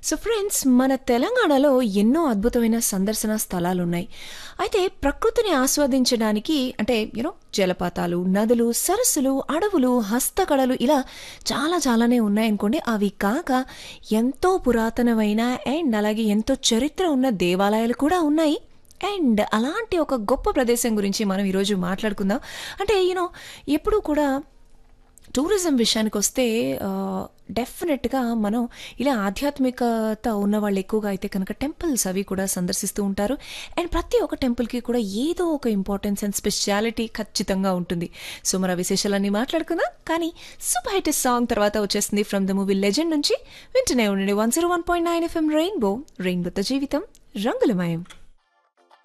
so friends మన తెలంగాణలో ఎన్నో అద్భుతమైన సందర్శన స్థలాలు ఉన్నాయి అయితే ప్రకృతిని ఆస్వాదించడానికి అంటే యూనో జలపాతాలు నదులు సరస్సులు అడవులు హస్తకళలు ఇలా చాలా చాలానే ఉన్నాయనుకోండి అవి కాక ఎంతో పురాతనమైన అండ్ అలాగే ఎంతో చరిత్ర ఉన్న దేవాలయాలు కూడా ఉన్నాయి అండ్ అలాంటి ఒక గొప్ప ప్రదేశం గురించి మనం ఈరోజు మాట్లాడుకుందాం అంటే యూనో ఎప్పుడూ కూడా టూరిజం విషయానికి వస్తే డెఫినెట్గా మనం ఇలా ఆధ్యాత్మికత ఉన్న వాళ్ళు ఎక్కువగా అయితే కనుక టెంపుల్స్ అవి కూడా సందర్శిస్తూ ఉంటారు అండ్ ప్రతి ఒక్క టెంపుల్కి కూడా ఏదో ఒక ఇంపార్టెన్స్ అండ్ స్పెషాలిటీ ఖచ్చితంగా ఉంటుంది సో మన విశేషాలన్నీ మాట్లాడుకుందాం కానీ సూపర్ హిట్ సాంగ్ తర్వాత వచ్చేస్తుంది ఫ్రమ్ ద మూవీ లెజెండ్ నుంచి వింటూనే ఉండండి one zero one point nine FM rainbow రెయిన్బోతో జీవితం రంగులమయం